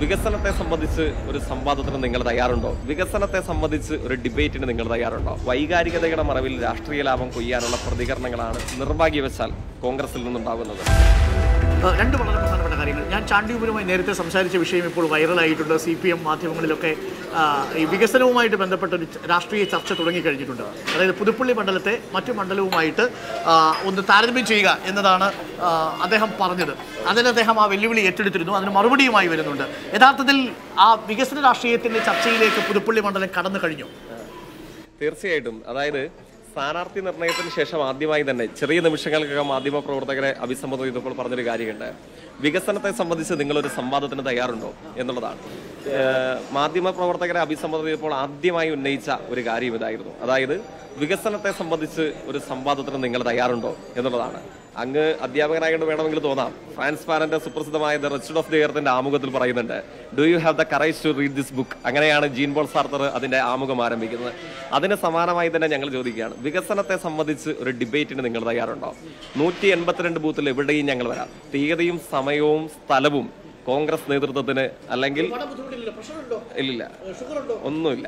വികസനത്തെ സംബന്ധിച്ച് ഒരു സംവാദത്തിന് നിങ്ങൾ തയ്യാറുണ്ടോ വികസനത്തെ സംബന്ധിച്ച് ഒരു ഡിബേറ്റിന് നിങ്ങൾ തയ്യാറുണ്ടോ വൈകാരികതയുടെ മറവിൽ രാഷ്ട്രീയ ലാഭം കൊയ്യാനുള്ള പ്രതികരണങ്ങളാണ് നിർഭാഗ്യവശാൽ കോൺഗ്രസിൽ നിന്നുണ്ടാകുന്നത് ഏഹ് രണ്ട് വളരെ പ്രധാനപ്പെട്ട കാര്യങ്ങൾ ഞാൻ ചാണ്ടിയുമരുമായി നേരത്തെ സംസാരിച്ച വിഷയം ഇപ്പോൾ വൈറലായിട്ടുണ്ട് സി പി എം മാധ്യമങ്ങളിലൊക്കെ ആ, ഈ വികസനവുമായിട്ട് ബന്ധപ്പെട്ട ഒരു ച- രാഷ്ട്രീയ ചർച്ച തുടങ്ങിക്കഴിഞ്ഞിട്ടുണ്ട് അതായത് പുതുപ്പള്ളി മണ്ഡലത്തെ മറ്റു മണ്ഡലവുമായിട്ട് ആ, ഒന്ന് താരതമ്യം ചെയ്യുക എന്നതാണ് ആ, അദ്ദേഹം പറഞ്ഞത് അതിന് അദ്ദേഹം ആ വെല്ലുവിളി ഏറ്റെടുത്തിരുന്നു അതിന് മറുപടിയുമായി വരുന്നുണ്ട് യഥാർത്ഥത്തിൽ ആ വികസന രാഷ്ട്രീയത്തിൻ്റെ ചർച്ചയിലേക്ക് പുതുപ്പള്ളി മണ്ഡലം കടന്നു കഴിഞ്ഞു തീർച്ചയായിട്ടും അതായത് സ്ഥാനാർത്ഥി നിർണയത്തിന് ശേഷം ആദ്യമായി തന്നെ ചെറിയ നിമിഷങ്ങൾക്കകം മാധ്യമ പ്രവർത്തകരെ അഭിസംബോധന ചെയ്തപ്പോൾ പറഞ്ഞൊരു കാര്യമുണ്ട് വികസനത്തെ സംബന്ധിച്ച് നിങ്ങളൊരു സംവാദത്തിന് തയ്യാറുണ്ടോ എന്നുള്ളതാണ് ഏഹ് മാധ്യമ പ്രവർത്തകരെ അഭിസംബോധന ചെയ്തപ്പോൾ ആദ്യമായി ഉന്നയിച്ച ഒരു കാര്യം ഇതായിരുന്നു അതായത് വികസനത്തെ സംബന്ധിച്ച് ഒരു സംവാദത്തിന് നിങ്ങൾ തയ്യാറുണ്ടോ എന്നുള്ളതാണ് അങ്ങ് അധ്യാപകനായിട്ട് വേണമെങ്കിൽ തോന്നാം ട്രാൻസ്പാരന്റ് സുപ്രസിദ്ധമായ ദ റിച്ചഡ് ഓഫ് ദി എർത്തിന്റെ ആമുഖത്തിൽ പറയുന്നുണ്ട് do you have the courage to read this book അങ്ങനെയാണ് ജീൻ പോൾ സാർത്തർ അതിന്റെ ആമുഖം ആരംഭിക്കുന്നത് അതിന് സമാനമായി തന്നെ ഞങ്ങൾ ചോദിക്കുകയാണ് വികസനത്തെ സംബന്ധിച്ച് ഒരു ഡിബേറ്റിന് നിങ്ങൾ തയ്യാറുണ്ടോ നൂറ്റി എൺപത്തിരണ്ട് ബൂത്തിൽ എവിടെയും ഞങ്ങൾ വരാം തീയതിയും സമയവും സ്ഥലവും കോൺഗ്രസ് നേതൃത്വത്തിന് അല്ലെങ്കിൽ ഇല്ലില്ല ഒന്നുമില്ല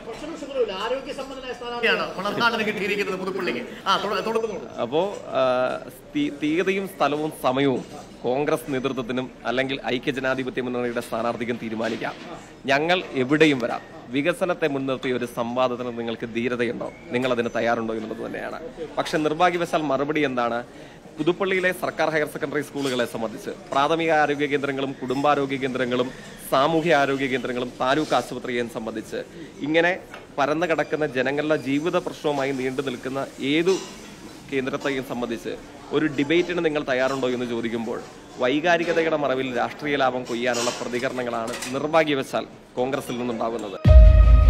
മണർക്കാടിന് കിട്ടിയിരിക്കുന്നത് പുതുപ്പള്ളിക്ക് ആ തുട- തുടർന്നോളൂ. അപ്പോ ആ, തീ- തീയതിയും സ്ഥലവും സമയവും കോൺഗ്രസ് നേതൃത്വത്തിനും അല്ലെങ്കിൽ ഐക്യജനാധിപത്യ മുന്നണിയുടെ സ്ഥാനാർത്ഥിക്കും തീരുമാനിക്കാം ഞങ്ങൾ എവിടെയും വരാം വികസനത്തെ മുൻനിർത്തി ഒരു സംവാദത്തിന് നിങ്ങൾക്ക് ധീരതയുണ്ടോ നിങ്ങൾ അതിന് തയ്യാറുണ്ടോ എന്നുള്ളത് തന്നെയാണ് പക്ഷെ നിർഭാഗ്യവശാൽ മറുപടി എന്താണ് പുതുപ്പള്ളിയിലെ സർക്കാർ ഹയർ സെക്കൻഡറി സ്കൂളുകളെ സംബന്ധിച്ച് പ്രാഥമിക ആരോഗ്യ കേന്ദ്രങ്ങളും കുടുംബാരോഗ്യ കേന്ദ്രങ്ങളും സാമൂഹ്യ ആരോഗ്യ കേന്ദ്രങ്ങളും താലൂക്ക് ആശുപത്രിയെയും സംബന്ധിച്ച് ഇങ്ങനെ പരന്നു കിടക്കുന്ന ജനങ്ങളുടെ ജീവിത പ്രശ്നവുമായി നീണ്ടു നിൽക്കുന്ന ഏതു കേന്ദ്രത്തെയും സംബന്ധിച്ച് ഒരു ഡിബേറ്റിന് നിങ്ങൾ തയ്യാറുണ്ടോ എന്ന് ചോദിക്കുമ്പോൾ വൈകാരികതയുടെ മറവിൽ രാഷ്ട്രീയ ലാഭം കൊയ്യാനുള്ള പ്രതികരണങ്ങളാണ് നിർഭാഗ്യവശാൽ കോൺഗ്രസിൽ നിന്നുണ്ടാകുന്നത്